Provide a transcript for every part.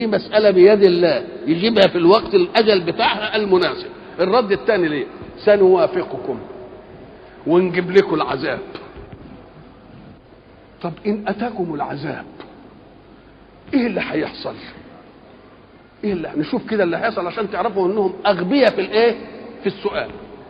دي مسألة بيد الله يجيبها في الوقت الأجل بتاعها المناسب الرد الثاني ليه سنوافقكم ونجيب لكم العذاب طب إن أتاكم العذاب إيه اللي هيحصل إيه اللي نشوف كده اللي هيحصل عشان تعرفوا إنهم أغبياء في الإيه في السؤال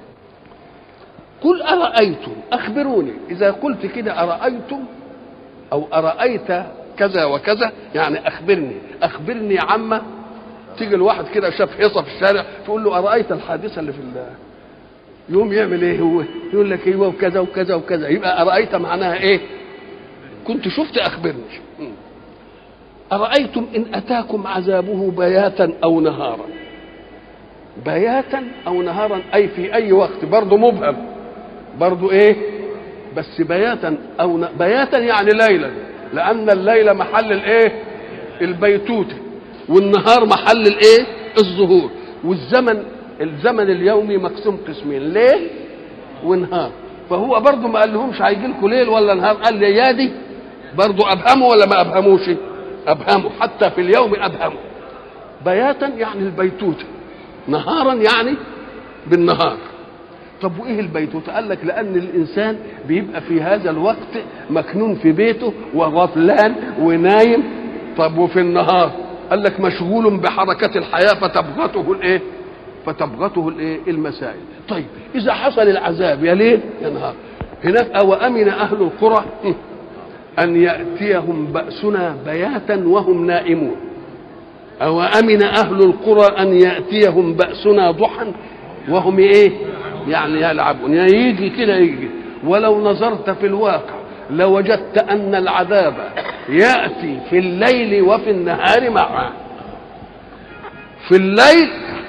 قل أرأيتم أخبروني إذا قلت كده أرأيتم أو أرأيت كذا وكذا يعني أخبرني أخبرني عما تيجي الواحد كده شاف حصة في الشارع تقول له أرأيت الحادثة اللي في الله يوم يعمل ايه هو يقول لك ايوه وكذا وكذا وكذا يبقى أرأيت معناها ايه كنت شفت أخبرني أرأيتم إن أتاكم عذابه بياتا أو نهارا بياتا أو نهارا أي في أي وقت برضه مبهم برضه ايه بس بياتا او ن... بياتا يعني ليلا لان الليل محل الايه البيتوته والنهار محل الايه الظهور والزمن الزمن اليومي مقسوم قسمين ليل ونهار فهو برضه ما قال لهمش هيجي لكم ليل ولا نهار قال لي يا دي برضه ابهموا ولا ما ابهموش ابهموا حتى في اليوم ابهموا بياتا يعني البيتوته نهارا يعني بالنهار طب وايه البيتوتة؟ قال لك لأن الإنسان بيبقى في هذا الوقت مكنون في بيته وغفلان ونايم طب وفي النهار قال لك مشغول بحركة الحياة فتبغته الإيه؟ فتبغته الإيه؟ المسائل. طيب إذا حصل العذاب يا ليل يا نهار هناك أو أمن أهل القرى أن يأتيهم بأسنا بياتا وهم نائمون أو أمن أهل القرى أن يأتيهم بأسنا ضحى وهم إيه؟ يعني يلعبون يعني يجي كده يجي ولو نظرت في الواقع لوجدت ان العذاب ياتي في الليل وفي النهار معا في الليل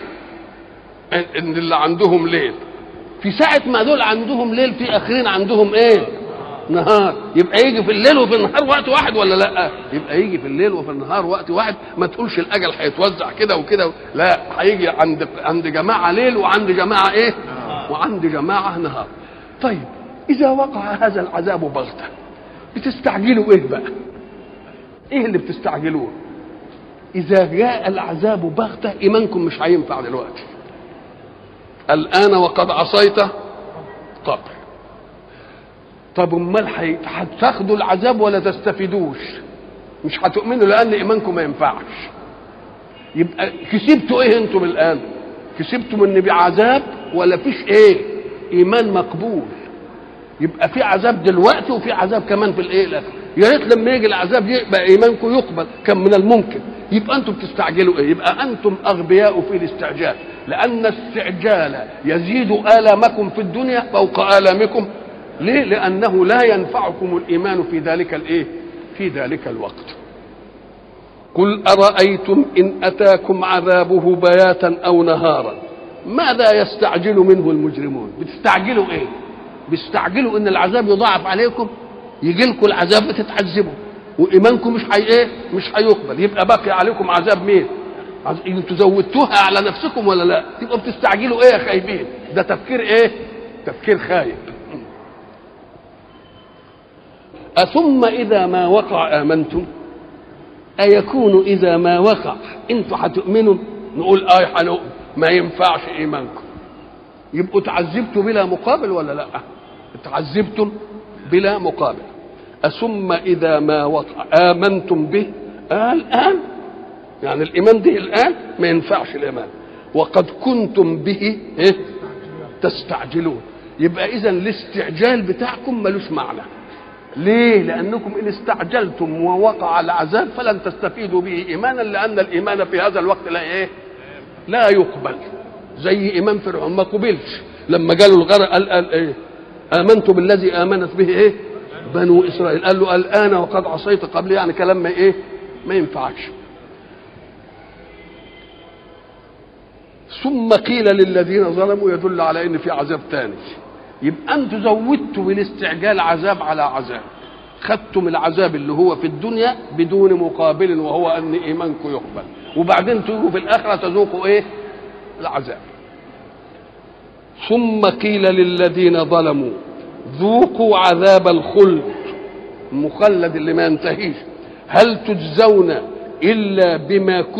ان اللي عندهم ليل في ساعة ما دول عندهم ليل في اخرين عندهم ايه نهار يبقى يجي في الليل وفي النهار وقت واحد ولا لا يبقى يجي في الليل وفي النهار وقت واحد ما تقولش الاجل هيتوزع كده وكده لا هيجي عند عند جماعه ليل وعند جماعه ايه وعند جماعة نهار طيب إذا وقع هذا العذاب بغتة بتستعجلوا إيه بقى إيه اللي بتستعجلوه إذا جاء العذاب بغتة إيمانكم مش هينفع دلوقتي الآن وقد عصيت قبل طب امال هتاخدوا العذاب ولا تستفيدوش مش هتؤمنوا لان ايمانكم ما ينفعش يبقى كسبتوا ايه انتم الان كسبتم ان بعذاب ولا فيش ايه ايمان مقبول يبقى في عذاب دلوقتي وفي عذاب كمان في الايه الاخر يا ريت لما يجي العذاب يبقى ايمانكم يقبل كان من الممكن يبقى انتم بتستعجلوا ايه يبقى انتم اغبياء في الاستعجال لان الاستعجال يزيد الامكم في الدنيا فوق الامكم ليه لانه لا ينفعكم الايمان في ذلك الايه في ذلك الوقت قل ارايتم ان اتاكم عذابه بياتا او نهارا ماذا يستعجل منه المجرمون بتستعجلوا ايه بيستعجلوا ان العذاب يضاعف عليكم يجي لكم العذاب بتتعذبوا وايمانكم مش حي ايه مش هيقبل يبقى باقي عليكم عذاب مين انتوا زودتوها على نفسكم ولا لا تبقوا بتستعجلوا ايه يا خايبين ده تفكير ايه تفكير خايب أثم إذا ما وقع آمنتم أيكون إذا ما وقع أنتوا هتؤمنوا نقول آه هنؤمن ما ينفعش إيمانكم يبقوا تعذبتوا بلا مقابل ولا لا تعذبتم بلا مقابل أثم إذا ما وقع آمنتم به آه الآن يعني الإيمان ده الآن ما ينفعش الإيمان وقد كنتم به إيه؟ تستعجلون يبقى إذا الاستعجال بتاعكم ملوش معنى ليه؟ لأنكم إن استعجلتم ووقع العذاب فلن تستفيدوا به إيمانا لأن الإيمان في هذا الوقت لا إيه؟ لا يقبل زي إيمان فرعون ما قبلش لما قالوا الغرق قال, قال إيه؟ آمنت بالذي آمنت به إيه؟ بنو إسرائيل قال له الآن وقد عصيت قبل يعني كلام ما إيه؟ ما ينفعش ثم قيل للذين ظلموا يدل على ان في عذاب ثاني يبقى انتوا زودتوا بالاستعجال عذاب على عذاب خدتم العذاب اللي هو في الدنيا بدون مقابل وهو ان ايمانكم يقبل وبعدين تيجوا في الاخره تذوقوا ايه العذاب ثم قيل للذين ظلموا ذوقوا عذاب الخلد المخلد اللي ما ينتهيش هل تجزون إلا بما